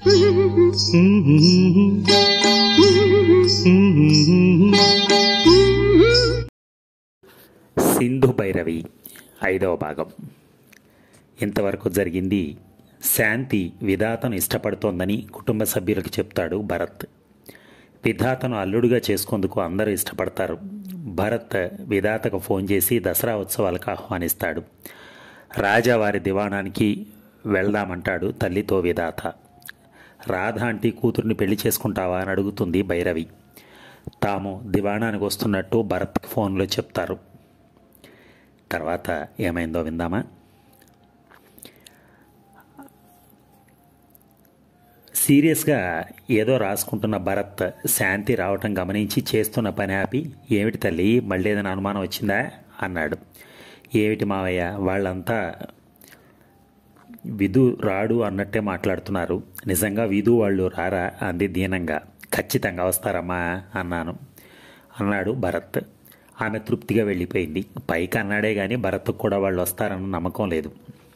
సింధు భైరవి ఐదవ భాగం ఇంతవరకు జరిగింది శాంతి విధాతను ఇష్టపడుతోందని కుటుంబ సభ్యులకు చెప్తాడు భరత్ విధాతను అల్లుడుగా చేసుకుందుకు అందరూ ఇష్టపడతారు భరత్ విధాతకు ఫోన్ చేసి దసరా ఉత్సవాలకు ఆహ్వానిస్తాడు రాజా వారి దివాణానికి వెళ్దామంటాడు తల్లితో విధాత రాధ ఆంటీ కూతుర్ని పెళ్లి చేసుకుంటావా అని అడుగుతుంది భైరవి తాము దివాణానికి వస్తున్నట్టు భరత్కి ఫోన్లో చెప్తారు తర్వాత ఏమైందో విందామా సీరియస్గా ఏదో రాసుకుంటున్న భరత్ శాంతి రావటం గమనించి చేస్తున్న పని ఆపి ఏమిటి తల్లి మళ్ళీ ఏదైనా అనుమానం వచ్చిందా అన్నాడు ఏమిటి మావయ్య వాళ్ళంతా విధు రాడు అన్నట్టే మాట్లాడుతున్నారు నిజంగా విధు వాళ్ళు రారా అంది దీనంగా ఖచ్చితంగా వస్తారమ్మా అన్నాను అన్నాడు భరత్ ఆమె తృప్తిగా వెళ్ళిపోయింది పైకి అన్నాడే కానీ భరత్కు కూడా వాళ్ళు వస్తారన్న నమ్మకం లేదు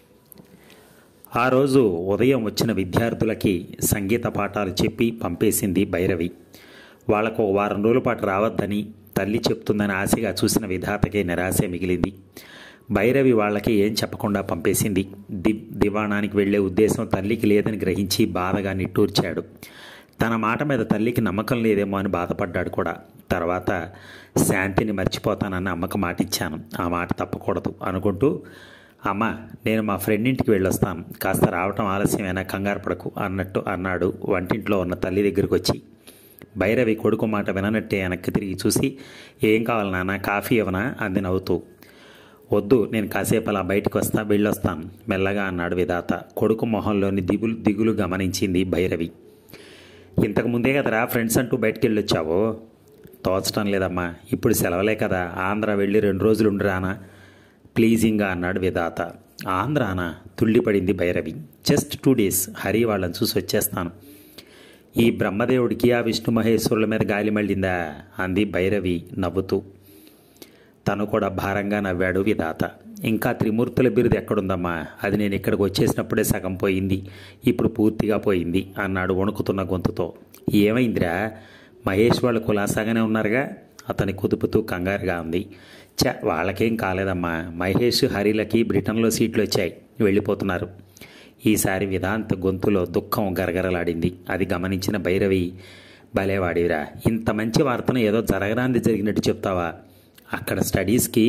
ఆ రోజు ఉదయం వచ్చిన విద్యార్థులకి సంగీత పాఠాలు చెప్పి పంపేసింది భైరవి వాళ్లకు ఓ వారం రోజుల పాటు రావద్దని తల్లి చెప్తుందని ఆశగా చూసిన విధాతకే నిరాశ మిగిలింది భైరవి వాళ్ళకి ఏం చెప్పకుండా పంపేసింది ది దివాణానికి వెళ్లే ఉద్దేశం తల్లికి లేదని గ్రహించి బాధగా నిట్టూర్చాడు తన మాట మీద తల్లికి నమ్మకం లేదేమో అని బాధపడ్డాడు కూడా తర్వాత శాంతిని మర్చిపోతానని అమ్మకు మాట ఇచ్చాను ఆ మాట తప్పకూడదు అనుకుంటూ అమ్మ నేను మా ఫ్రెండ్ ఇంటికి వెళ్ళొస్తాను కాస్త రావటం ఆలస్యమైనా కంగారు పడకు అన్నట్టు అన్నాడు వంటింట్లో ఉన్న తల్లి దగ్గరికి వచ్చి భైరవి కొడుకు మాట విననట్టే వెనక్కి తిరిగి చూసి ఏం కావాలి నాన్న కాఫీ ఇవ్వనా అంది నవ్వుతూ వద్దు నేను కాసేపు అలా బయటకు వస్తా వెళ్ళొస్తాను మెల్లగా అన్నాడు విధాత కొడుకు మొహంలోని దిగులు దిగులు గమనించింది భైరవి ఇంతకు ముందే కదరా ఫ్రెండ్స్ అంటూ బయటికి వెళ్ళొచ్చావో తోచటం లేదమ్మా ఇప్పుడు సెలవులే కదా ఆంధ్ర వెళ్ళి రెండు రోజులు ఉండిరానా ప్లీజింగ్గా అన్నాడు విధాత ఆంధ్రానా తుళ్ళిపడింది Bhairavi just two days Hari వాళ్ళని చూసి వచ్చేస్తాను ఈ బ్రహ్మదేవుడికి ఆ విష్ణు మహేశ్వరుల మీద గాలి మళ్ళిందా అంది భైరవి నవ్వుతూ తను కూడా భారంగా నవ్వాడు విధాత ఇంకా త్రిమూర్తుల బిరుదు ఎక్కడుందమ్మా అది నేను ఇక్కడికి వచ్చేసినప్పుడే సగం పోయింది ఇప్పుడు పూర్తిగా పోయింది అన్నాడు వణుకుతున్న గొంతుతో ఏమైందిరా మహేష్ వాళ్ళు కులాసాగానే ఉన్నారుగా అతని కుదుపుతూ కంగారుగా ఉంది చ వాళ్ళకేం కాలేదమ్మా మహేష్ హరిలకి బ్రిటన్లో సీట్లు వచ్చాయి వెళ్ళిపోతున్నారు ఈసారి విధాంత గొంతులో దుఃఖం గరగరలాడింది అది గమనించిన భైరవి భలేవాడివిరా ఇంత మంచి వార్తను ఏదో జరగరాంది జరిగినట్టు చెప్తావా అక్కడ స్టడీస్కి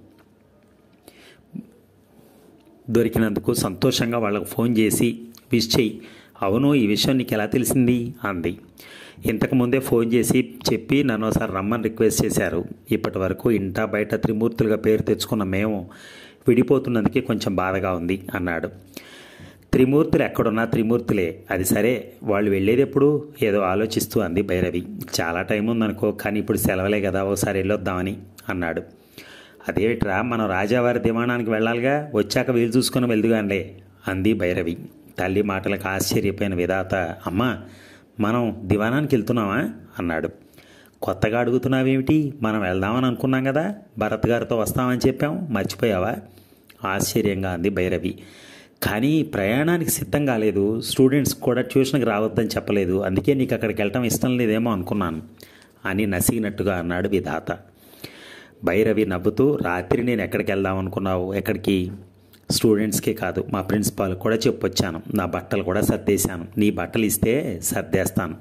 దొరికినందుకు సంతోషంగా వాళ్ళకు ఫోన్ చేసి విష్ చెయ్యి అవును ఈ విషయం నీకు ఎలా తెలిసింది అంది ఇంతకు ముందే ఫోన్ చేసి చెప్పి నన్ను ఒకసారి రమ్మని రిక్వెస్ట్ చేశారు ఇప్పటి వరకు ఇంటా బయట త్రిమూర్తులుగా పేరు తెచ్చుకున్న మేము విడిపోతున్నందుకే కొంచెం బాధగా ఉంది అన్నాడు త్రిమూర్తులు ఎక్కడున్నా త్రిమూర్తులే అది సరే వాళ్ళు వెళ్ళేది ఎప్పుడు ఏదో ఆలోచిస్తూ అంది భైరవి చాలా టైం ఉందనుకో కానీ ఇప్పుడు సెలవులే కదా ఒకసారి వెళ్ళొద్దామని అన్నాడు అదేమిట్రా మనం రాజావారి దివాణానికి వెళ్ళాలిగా వచ్చాక వీలు చూసుకుని వెళ్దుగానిలే అంది భైరవి తల్లి మాటలకు ఆశ్చర్యపోయిన విధాత అమ్మా మనం దివాణానికి వెళ్తున్నామా అన్నాడు కొత్తగా అడుగుతున్నావేమిటి మనం వెళ్దామని అనుకున్నాం కదా భరత్ గారితో వస్తామని చెప్పాం మర్చిపోయావా ఆశ్చర్యంగా అంది భైరవి కానీ ప్రయాణానికి సిద్ధం కాలేదు స్టూడెంట్స్ కూడా ట్యూషన్కి రావద్దని చెప్పలేదు అందుకే నీకు అక్కడికి వెళ్ళటం ఇష్టం లేదేమో అనుకున్నాను అని నసిగినట్టుగా అన్నాడు విధాత భైరవి నవ్వుతూ రాత్రి నేను ఎక్కడికి వెళ్దాం అనుకున్నావు ఎక్కడికి స్టూడెంట్స్కే కాదు మా ప్రిన్సిపాల్ కూడా చెప్పొచ్చాను నా బట్టలు కూడా సర్దేశాను నీ బట్టలు ఇస్తే సర్దేస్తాను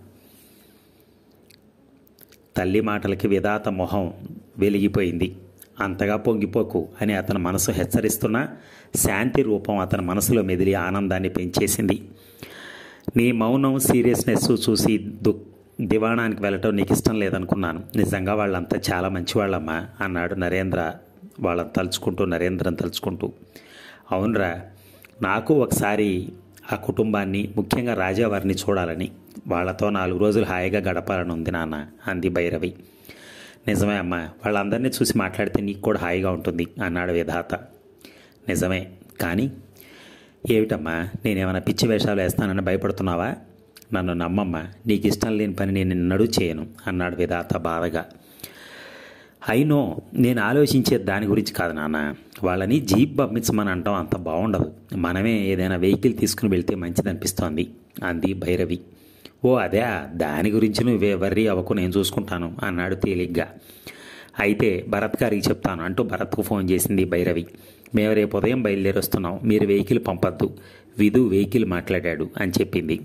తల్లి మాటలకి విధాత మొహం వెలిగిపోయింది అంతగా పొంగిపోకు అని అతని మనసు హెచ్చరిస్తున్నా శాంతి రూపం అతని మనసులో మెదిలి ఆనందాన్ని పెంచేసింది నీ మౌనం సీరియస్నెస్ చూసి దు దివాణానికి వెళ్ళటం నీకు ఇష్టం లేదనుకున్నాను నిజంగా వాళ్ళంతా చాలా మంచివాళ్ళమ్మా అన్నాడు నరేంద్ర వాళ్ళని తలుచుకుంటూ నరేంద్రని తలుచుకుంటూ అవునరా నాకు ఒకసారి ఆ కుటుంబాన్ని ముఖ్యంగా రాజావారిని చూడాలని వాళ్ళతో నాలుగు రోజులు హాయిగా గడపాలని ఉంది నాన్న అంది భైరవి నిజమే అమ్మా వాళ్ళందరినీ చూసి మాట్లాడితే నీకు కూడా హాయిగా ఉంటుంది అన్నాడు విధాత నిజమే కానీ ఏమిటమ్మా నేనేమైనా పిచ్చి వేషాలు వేస్తానని భయపడుతున్నావా నన్ను నమ్మమ్మా నీకు ఇష్టం లేని పని నేను నడు చేయను అన్నాడు విధాత బాధగా అయినో నేను ఆలోచించే దాని గురించి కాదు నాన్న వాళ్ళని జీప్ పంపించమని అంటాం అంత బాగుండదు మనమే ఏదైనా వెహికల్ తీసుకుని వెళ్తే మంచిది అనిపిస్తోంది అంది భైరవి ఓ అదే దాని గురించి నువ్వే వర్రీ అవ్వకు నేను చూసుకుంటాను అన్నాడు తేలిగ్గా అయితే భరత్ గారికి చెప్తాను అంటూ భరత్కు ఫోన్ చేసింది భైరవి మేము రేపు ఉదయం బయలుదేరి వస్తున్నాం మీరు వెహికల్ పంపద్దు విధు వెహికల్ మాట్లాడాడు అని చెప్పింది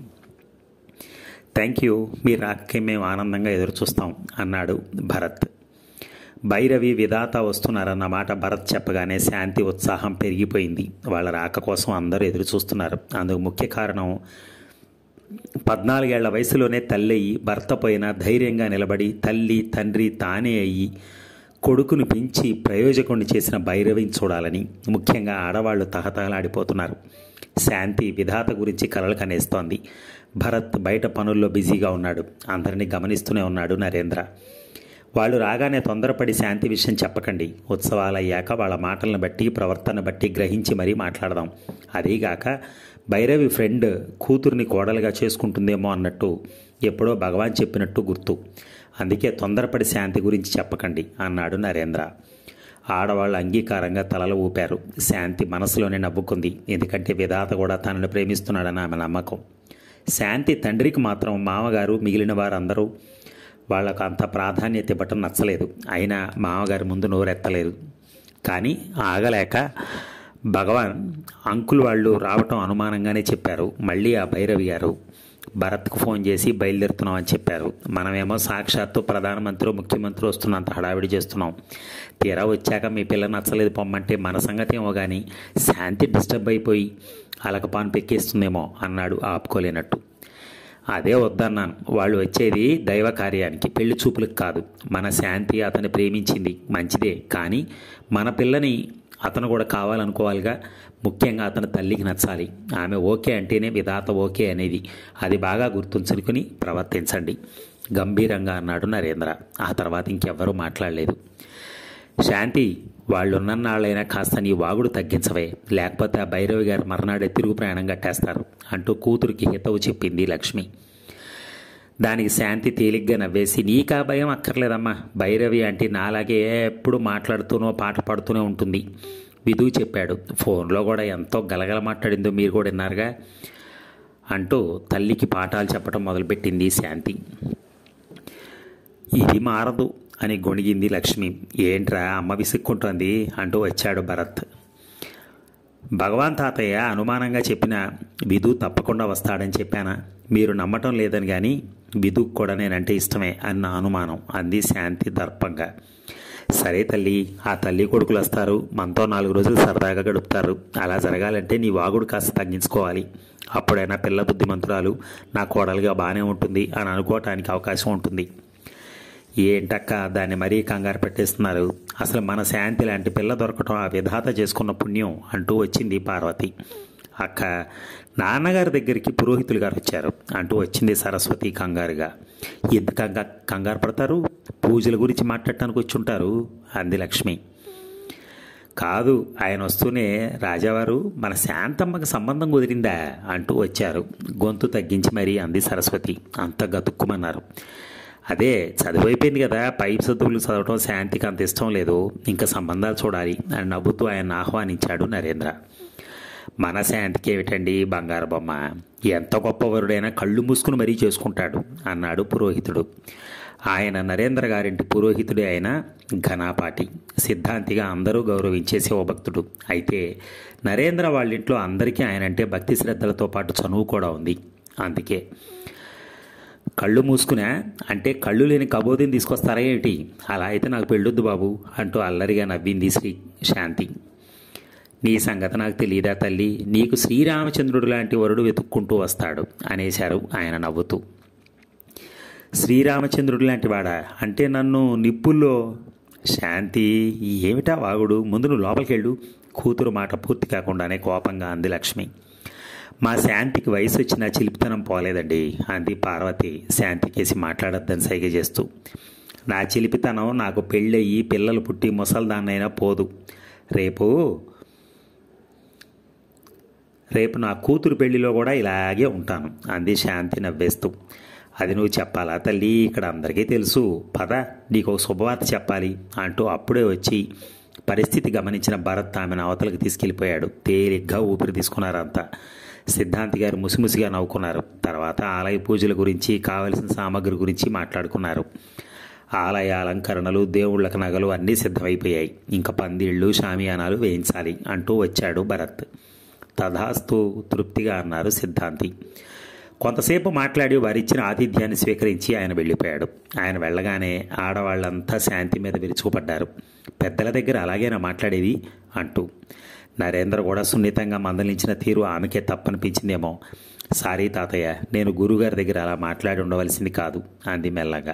థ్యాంక్ యూ మీ రాకకే మేము ఆనందంగా ఎదురు చూస్తాం అన్నాడు భరత్ భైరవి విధాత వస్తున్నారన్న మాట భరత్ చెప్పగానే శాంతి ఉత్సాహం పెరిగిపోయింది వాళ్ళ రాక కోసం అందరూ ఎదురు చూస్తున్నారు అందుకు ముఖ్య కారణం పద్నాలుగేళ్ల వయసులోనే తల్లి అయ్యి భర్త పోయిన ధైర్యంగా నిలబడి తల్లి తండ్రి తానే అయ్యి కొడుకును పెంచి ప్రయోజకుడిని చేసిన భైరవిని చూడాలని ముఖ్యంగా ఆడవాళ్లు తహతహలాడిపోతున్నారు శాంతి విధాత గురించి కలలు కనేస్తోంది భరత్ బయట పనుల్లో బిజీగా ఉన్నాడు అందరినీ గమనిస్తూనే ఉన్నాడు నరేంద్ర వాళ్ళు రాగానే తొందరపడి శాంతి విషయం చెప్పకండి ఉత్సవాలయ్యాక వాళ్ళ మాటలను బట్టి ప్రవర్తన బట్టి గ్రహించి మరీ మాట్లాడదాం అదీగాక భైరవి ఫ్రెండ్ కూతుర్ని కోడలుగా చేసుకుంటుందేమో అన్నట్టు ఎప్పుడో భగవాన్ చెప్పినట్టు గుర్తు అందుకే తొందరపడి శాంతి గురించి చెప్పకండి అన్నాడు నరేంద్ర ఆడవాళ్ళు అంగీకారంగా తలలు ఊపారు శాంతి మనసులోనే నవ్వుకుంది ఎందుకంటే విధాత కూడా తనను ప్రేమిస్తున్నాడని ఆమె నమ్మకం శాంతి తండ్రికి మాత్రం మామగారు మిగిలిన వారందరూ వాళ్ళకు అంత ప్రాధాన్యత ఇవ్వటం నచ్చలేదు అయినా మామగారి ముందు నోరెత్తలేదు కానీ ఆగలేక భగవాన్ అంకుల్ వాళ్ళు రావటం అనుమానంగానే చెప్పారు మళ్ళీ ఆ భైరవి గారు భరత్కు ఫోన్ చేసి బయలుదేరుతున్నామని చెప్పారు మనమేమో సాక్షాత్తు ప్రధానమంత్రి ముఖ్యమంత్రి వస్తున్నంత హడావిడి చేస్తున్నాం తీరా వచ్చాక మీ పిల్ల నచ్చలేదు పొమ్మంటే మన సంగతి ఏమో కానీ శాంతి డిస్టర్బ్ అయిపోయి అలకపాన్ పెక్కేస్తుందేమో అన్నాడు ఆపుకోలేనట్టు అదే వద్దన్నాను వాళ్ళు వచ్చేది దైవ కార్యానికి పెళ్లి చూపులకు కాదు మన శాంతి అతన్ని ప్రేమించింది మంచిదే కానీ మన పిల్లని అతను కూడా కావాలనుకోవాలిగా ముఖ్యంగా అతని తల్లికి నచ్చాలి ఆమె ఓకే అంటేనే విధాత ఓకే అనేది అది బాగా గుర్తుంచుకుని ప్రవర్తించండి గంభీరంగా అన్నాడు నరేంద్ర ఆ తర్వాత ఇంకెవ్వరూ మాట్లాడలేదు శాంతి వాళ్ళున్నన్నాళ్ళైనా కాస్త నీ వాగుడు తగ్గించవే లేకపోతే ఆ భైరవి గారు మర్నాడే తిరుగు ప్రయాణం కట్టేస్తారు అంటూ కూతురికి హితవు చెప్పింది లక్ష్మి దానికి శాంతి తేలిగ్గా నవ్వేసి నీకా భయం అక్కర్లేదమ్మా భైరవి అంటే నాలాగే ఎప్పుడు మాట్లాడుతూనో పాట పాడుతూనే ఉంటుంది విధు చెప్పాడు ఫోన్లో కూడా ఎంతో గలగల మాట్లాడిందో మీరు కూడా విన్నారుగా అంటూ తల్లికి పాఠాలు చెప్పడం మొదలుపెట్టింది శాంతి ఇది మారదు అని గొణిగింది లక్ష్మి ఏంట్రా అమ్మ విసుక్కుంటోంది అంటూ వచ్చాడు భరత్ భగవాన్ తాతయ్య అనుమానంగా చెప్పిన విధు తప్పకుండా వస్తాడని చెప్పానా మీరు నమ్మటం లేదని కానీ విధుకు కూడా నేనంటే ఇష్టమే అన్న అనుమానం అంది శాంతి దర్పంగా సరే తల్లి ఆ తల్లి కొడుకులు వస్తారు మనతో నాలుగు రోజులు సరదాగా గడుపుతారు అలా జరగాలంటే నీ వాగుడు కాస్త తగ్గించుకోవాలి అప్పుడైనా పిల్ల బుద్ధిమంతురాలు నా కోడలుగా బాగానే ఉంటుంది అని అనుకోవటానికి అవకాశం ఉంటుంది ఏంటక్క దాన్ని మరీ కంగారు పెట్టేస్తున్నారు అసలు మన శాంతి లాంటి పిల్ల దొరకటం ఆ విధాత చేసుకున్న పుణ్యం అంటూ వచ్చింది పార్వతి అక్క నాన్నగారి దగ్గరికి పురోహితులు గారు వచ్చారు అంటూ వచ్చింది సరస్వతి కంగారుగా ఎందుకు కంగా కంగారు పడతారు పూజల గురించి మాట్లాడటానికి వచ్చి ఉంటారు అంది లక్ష్మి కాదు ఆయన వస్తూనే రాజావారు మన శాంతమ్మకి సంబంధం కుదిరిందా అంటూ వచ్చారు గొంతు తగ్గించి మరీ అంది సరస్వతి అంత గతుక్కుమన్నారు అదే చదువు అయిపోయింది కదా పై చదువులు చదవటం శాంతికి అంత ఇష్టం లేదు ఇంకా సంబంధాలు చూడాలి అని నవ్వుతూ ఆయన ఆహ్వానించాడు నరేంద్ర మన శాంతికి ఏమిటండి బంగారు బొమ్మ ఎంత గొప్పవరుడైనా కళ్ళు మూసుకుని మరీ చేసుకుంటాడు అన్నాడు పురోహితుడు ఆయన నరేంద్ర గారింటి పురోహితుడే అయిన ఘనాపాటి సిద్ధాంతిగా అందరూ గౌరవించే శివభక్తుడు అయితే నరేంద్ర వాళ్ళింట్లో అందరికీ ఆయనంటే భక్తి శ్రద్ధలతో పాటు చనువు కూడా ఉంది అందుకే కళ్ళు మూసుకునే అంటే కళ్ళు లేని కబోదిని తీసుకొస్తారా ఏమిటి అలా అయితే నాకు పెళ్ళొద్దు బాబు అంటూ అల్లరిగా నవ్వింది శ్రీ శాంతి నీ సంగతి నాకు తెలియదా తల్లి నీకు శ్రీరామచంద్రుడు లాంటి వరుడు వెతుక్కుంటూ వస్తాడు అనేశారు ఆయన నవ్వుతూ శ్రీరామచంద్రుడు లాంటి వాడా అంటే నన్ను నిప్పుల్లో శాంతి ఏమిటా వాగుడు ముందు నువ్వు లోపలికి వెళ్ళు కూతురు మాట పూర్తి కాకుండానే కోపంగా అంది లక్ష్మి మా శాంతికి వయసు వచ్చినా చిలిపితనం పోలేదండి అంది పార్వతి శాంతికేసి మాట్లాడొద్దని సైగ చేస్తూ నా చిలిపితనం నాకు పెళ్ళయ్యి పిల్లలు పుట్టి ముసల్దాన్నైనా పోదు రేపు రేపు నా కూతురు పెళ్లిలో కూడా ఇలాగే ఉంటాను అంది శాంతి నవ్వేస్తూ అది నువ్వు చెప్పాలా తల్లి ఇక్కడ అందరికీ తెలుసు పద నీకు ఒక శుభవార్త చెప్పాలి అంటూ అప్పుడే వచ్చి పరిస్థితి గమనించిన భరత్ ఆమెను అవతలకు తీసుకెళ్ళిపోయాడు తేలిగ్గా ఊపిరి తీసుకున్నారంతా సిద్ధాంతి గారు ముసిముసిగా నవ్వుకున్నారు తర్వాత ఆలయ పూజల గురించి కావలసిన సామగ్రి గురించి మాట్లాడుకున్నారు ఆలయ అలంకరణలు దేవుళ్ళకు నగలు అన్నీ సిద్ధమైపోయాయి ఇంకా పందిళ్ళు షామియానాలు వేయించాలి అంటూ వచ్చాడు భరత్ తథాస్తు తృప్తిగా అన్నారు సిద్ధాంతి కొంతసేపు మాట్లాడి వారిచ్చిన ఆతిథ్యాన్ని స్వీకరించి ఆయన వెళ్ళిపోయాడు ఆయన వెళ్ళగానే ఆడవాళ్ళంతా శాంతి మీద విరుచుకుపడ్డారు పెద్దల దగ్గర అలాగేనా మాట్లాడేది అంటూ నరేంద్ర కూడా సున్నితంగా మందలించిన తీరు ఆమెకే తప్పనిపించిందేమో సారీ తాతయ్య నేను గురుగారి దగ్గర అలా మాట్లాడి ఉండవలసింది కాదు అంది మెల్లగా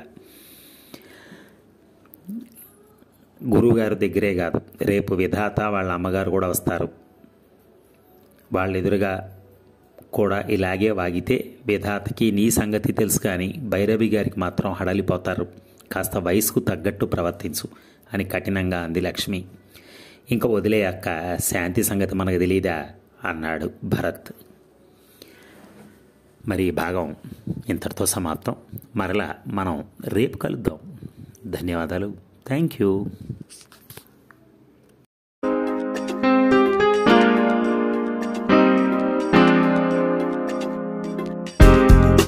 గురువుగారి దగ్గరే కాదు రేపు విధాత వాళ్ళ అమ్మగారు కూడా వస్తారు వాళ్ళ ఎదురుగా కూడా ఇలాగే వాగితే విధాతకి నీ సంగతి తెలుసు కానీ భైరవి గారికి మాత్రం హడలిపోతారు కాస్త వయసుకు తగ్గట్టు ప్రవర్తించు అని కఠినంగా అంది లక్ష్మి ఇంకా వదిలేయక్క శాంతి సంగతి మనకు తెలీదా అన్నాడు భరత్ మరి ఈ భాగం ఇంతటితో సమాప్తం మరలా మనం రేపు కలుద్దాం ధన్యవాదాలు థ్యాంక్ యూ